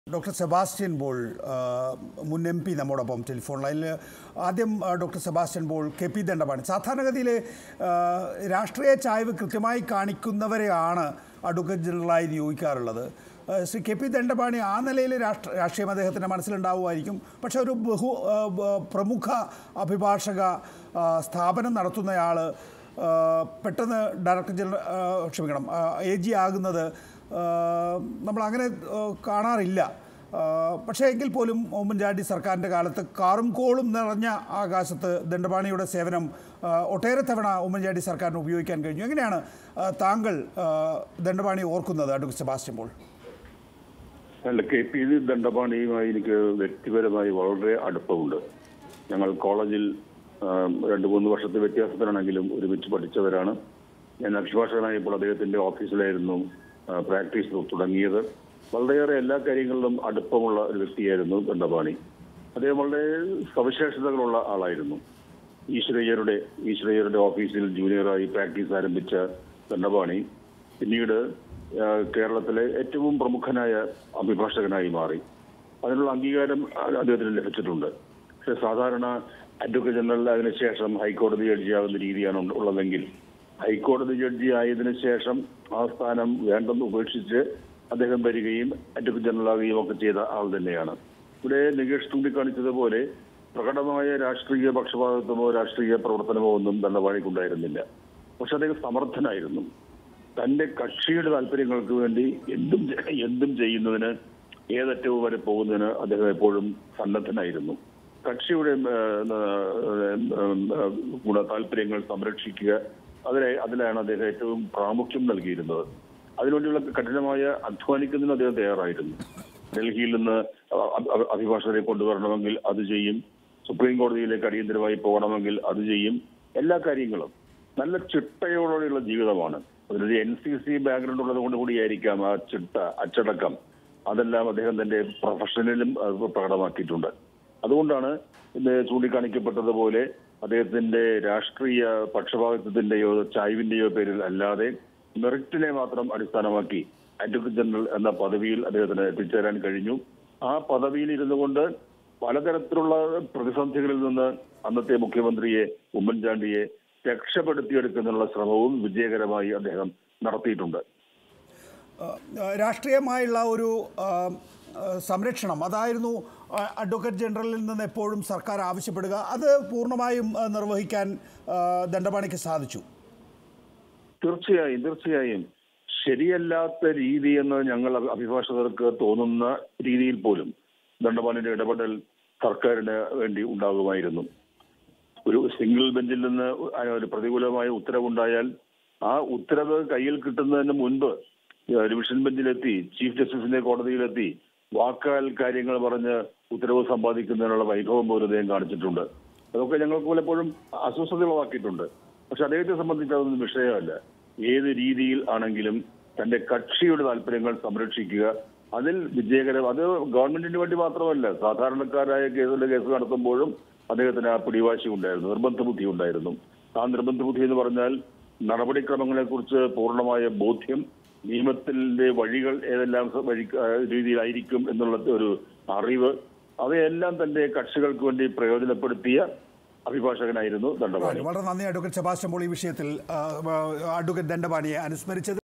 doctor Sebastian ball ആ, മുൻ M P നമ്മോടൊപ്പം ടെലിഫോൺ ലൈനിൽ ആദ്യം ആ, doctor Sebastian Paul K P Dandapani സാധാരണഗതിയിൽ ആ, രാഷ്ട്രീയ ചായ്വ് കൃത്യമായി കാണിക്കുന്നവരെയാണ് അഡ്വക്കേറ്റ് ജനറലായി നിയോഗിക്കാറുള്ളത് ആ, ശ്രീ കെ പി ദണ്ഡപാണി ആ നിലയിൽ രാഷ്ട്ര രാഷ്ട്രീയം അദ്ദേഹത്തിൻ്റെ മനസ്സിലുണ്ടാവുമായിരിക്കും പക്ഷേ ഒരു ബഹു ആ, ബ- പ്രമുഖ അഭിഭാഷക ആ, സ്ഥാപനം നടത്തുന്നയാൾ ആ, പെട്ടെന്ന് ഡയറക്ടർ ജനറൽ ആ, ക്ഷമിക്കണം എ ജി ആകുന്നത് ആ, നമ്മളങ്ങനെ ആ, കാണാറില്ല ആ, പക്ഷേ എങ്കിൽ പോലും ഉമ്മൻചാണ്ടി സർക്കാരിൻ്റെ കാലത്ത് കാറും കോളും നിറഞ്ഞ ആകാശത്ത് ദണ്ഡപാണിയുടെ സേവനം ആ, ഒട്ടേറെ തവണ ഉമ്മൻചാണ്ടി സർക്കാരിന് ഉപയോഗിക്കാൻ കഴിഞ്ഞു എങ്ങനെയാണ് ആ, താങ്കൾ ആ, ദണ്ഡപാണി ഓർക്കുന്നത് അഡ്വക്കേറ്റ് സെബാസ്റ്റ്യൻ പോൾ അല്ല കെ പി ജി ദണ്ഡപാണിയുമായി എനിക്ക് വ്യക്തിപരമായി വളരെ അടുപ്പമുണ്ട് ഞങ്ങൾ കോളേജിൽ ആ, രണ്ട് മൂന്ന് വർഷത്തെ വ്യത്യാസത്തിലാണെങ്കിലും ഒരുമിച്ച് പഠിച്ചവരാണ് ഞാൻ അഭിഭാഷകനായപ്പോൾ അദ്ദേഹത്തിന്റെ ഓഫീസിലായിരുന്നു ആ, പ്രാക്ടീസ് തുടങ്ങിയത് വളരെയേറെ എല്ലാ കാര്യങ്ങളിലും അടുപ്പമുള്ള ഒരു വ്യക്തിയായിരുന്നു ദണ്ഡപാണി അദ്ദേഹം വളരെ സവിശേഷതകളുള്ള ആളായിരുന്നു ഈശ്വരയ്യരുടെ ഈശ്വരയ്യരുടെ ഓഫീസിൽ ജൂനിയറായി പ്രാക്ടീസ് ആരംഭിച്ച ദണ്ഡപാണി പിന്നീട് ആ, കേരളത്തിലെ ഏറ്റവും പ്രമുഖനായ അഭിഭാഷകനായി മാറി അതിനുള്ള അംഗീകാരം അദ്ദേഹത്തിന് ലഭിച്ചിട്ടുണ്ട് പക്ഷെ സാധാരണ അഡ്വക്കേറ്റ് ജനറൽ അതിനുശേഷം ഹൈക്കോടതി ജഡ്ജിയാകുന്ന രീതിയാണ് ഉള്ള- ഉള്ളതെങ്കിൽ ഹൈക്കോടതി ജഡ്ജി ആയതിനു ശേഷം ആ സ്ഥാനം വേണ്ടെന്ന് ഉപേക്ഷിച്ച് അദ്ദേഹം വരികയും അഡ്വക്കേറ്റ് ജനറൽ ആകുകയും ഒക്കെ ചെയ്ത ആൾ തന്നെയാണ് ഇവിടെ നികേഷ് ചൂണ്ടിക്കാണിച്ചതുപോലെ പ്രകടമായ രാഷ്ട്രീയ പക്ഷപാതിത്വമോ രാഷ്ട്രീയ പ്രവർത്തനമോ ഒന്നും ദണ്ഡപാണിക്കുണ്ടായിരുന്നില്ല പക്ഷെ അദ്ദേഹം സമർത്ഥനായിരുന്നു തന്റെ കക്ഷിയുടെ താല്പര്യങ്ങൾക്ക് വേണ്ടി എന്തും ചെ- എന്തും ചെയ്യുന്നതിന് ഏതറ്റവും വരെ പോകുന്നതിന് അദ്ദേഹം എപ്പോഴും സന്നദ്ധനായിരുന്നു കക്ഷിയുടെ ഉം, ഉം, ഉം, ഉം, ഗുണ താല്പര്യങ്ങൾ സംരക്ഷിക്കുക അതിലെ അതിലാണ് അദ്ദേഹം ഏറ്റവും പ്രാമുഖ്യം നൽകിയിരുന്നത് അതിനുവേണ്ടിയുള്ള കഠിനമായ അധ്വാനിക്കുന്നതിന് അദ്ദേഹം തയ്യാറായിരുന്നു ഡൽഹിയിൽ നിന്ന് അ- അ- അഭിഭാഷകരെ കൊണ്ടുവരണമെങ്കിൽ അത് ചെയ്യും സുപ്രീം കോടതിയിലേക്ക് അടിയന്തരമായി പോകണമെങ്കിൽ അത് ചെയ്യും എല്ലാ കാര്യങ്ങളും നല്ല ചിട്ടയോടെയുള്ള ജീവിതമാണ് അതിലൊരു എൻ സി സി ബാക്ക്ഗ്രൗണ്ട് ഉള്ളത് കൊണ്ട് കൂടിയായിരിക്കാം ആ ചിട്ട അച്ചടക്കം അതെല്ലാം അദ്ദേഹം തന്റെ പ്രൊഫഷനിലും അത് പ്രകടമാക്കിയിട്ടുണ്ട് അതുകൊണ്ടാണ് ഇന്ന് ചൂണ്ടിക്കാണിക്കപ്പെട്ടതുപോലെ അദ്ദേഹത്തിന്റെ രാഷ്ട്രീയ പക്ഷപാതിത്വത്തിന്റെയോ ചായ്വിന്റെയോ പേരിൽ അല്ലാതെ മെറിറ്റിനെ മാത്രം അടിസ്ഥാനമാക്കി അഡ്വക്കേറ്റ് ജനറൽ എന്ന പദവിയിൽ അദ്ദേഹത്തിന് എത്തിച്ചേരാൻ കഴിഞ്ഞു ആ പദവിയിൽ ഇരുന്നു കൊണ്ട് പലതരത്തിലുള്ള പ്രതിസന്ധികളിൽ നിന്ന് അന്നത്തെ മുഖ്യമന്ത്രിയെ ഉമ്മൻചാണ്ടിയെ രക്ഷപ്പെടുത്തിയെടുക്കുന്നതിനുള്ള ശ്രമവും വിജയകരമായി അദ്ദേഹം നടത്തിയിട്ടുണ്ട് ആ, രാഷ്ട്രീയമായുള്ള ഒരു ആ, ആ, സംരക്ഷണം അതായിരുന്നു ആ, അഡ്വക്കേറ്റ് ജനറലിൽ നിന്ന് എപ്പോഴും സർക്കാർ ആവശ്യപ്പെടുക അത് പൂർണ്ണമായും ആ, നിർവഹിക്കാൻ ആ, ദണ്ഡപാണിക്ക് സാധിച്ചു തീർച്ചയായും തീർച്ചയായും ശരിയല്ലാത്ത രീതി എന്ന് ഞങ്ങൾ അഭി- അഭിഭാഷകർക്ക് തോന്നുന്ന രീതിയിൽ പോലും ദണ്ഡപാണിന്റെ ഇടപെടൽ സർക്കാരിന് വേണ്ടി ഉണ്ടാകുമായിരുന്നു ഒരു സിംഗിൾ ബെഞ്ചിൽ നിന്ന് ഒരു പ്രതികൂലമായ ഉത്തരവുണ്ടായാൽ ആ ഉത്തരവ് കയ്യിൽ കിട്ടുന്നതിന് മുൻപ് ഏഹ് ഡിവിഷൻ ബെഞ്ചിലെത്തി ചീഫ് ജസ്റ്റിസിന്റെ കോടതിയിലെത്തി വാക്കാൽ കാര്യങ്ങൾ പറഞ്ഞ് ഉത്തരവ് സമ്പാദിക്കുന്നതിനുള്ള വൈഭവം പോലും അദ്ദേഹം കാണിച്ചിട്ടുണ്ട് അതൊക്കെ ഞങ്ങൾക്ക് പലപ്പോഴും അസ്വസ്ഥത ഉളവാക്കിയിട്ടുണ്ട് പക്ഷെ അദ്ദേഹത്തെ സംബന്ധിച്ച് അതൊന്നും വിഷയമല്ല ഏത് രീതിയിൽ ആണെങ്കിലും തന്റെ കക്ഷിയുടെ താല്പര്യങ്ങൾ സംരക്ഷിക്കുക അതിൽ വിജയകരം അത് ഗവൺമെന്റിന് വേണ്ടി മാത്രമല്ല സാധാരണക്കാരായ കേസുകളുടെ കേസ് നടത്തുമ്പോഴും അദ്ദേഹത്തിന് ആ പിടിവാശി ഉണ്ടായിരുന്നു നിർബന്ധ ബുദ്ധി ഉണ്ടായിരുന്നു ആ നിർബന്ധ ബുദ്ധി എന്ന് പറഞ്ഞാൽ നടപടിക്രമങ്ങളെ കുറിച്ച് പൂർണ്ണമായ ബോധ്യം നിയമത്തിന്റെ വഴികൾ ഏതെല്ലാം സ- വഴി ആ, രീതിയിലായിരിക്കും എന്നുള്ള ഒരു അറിവ് അവയെല്ലാം തന്റെ കക്ഷികൾക്ക് വേണ്ടി പ്രയോജനപ്പെടുത്തിയ അഭിഭാഷകനായിരുന്നു ദണ്ഡപാണി വളരെ നന്ദി അഡ്വക്കേറ്റ് സെബാസ്റ്റ്യൻ പോൾ ഈ വിഷയത്തിൽ ആ, ആ, അഡ്വക്കേറ്റ് ദണ്ഡപാണിയെ അനുസ്മരിച്ചത്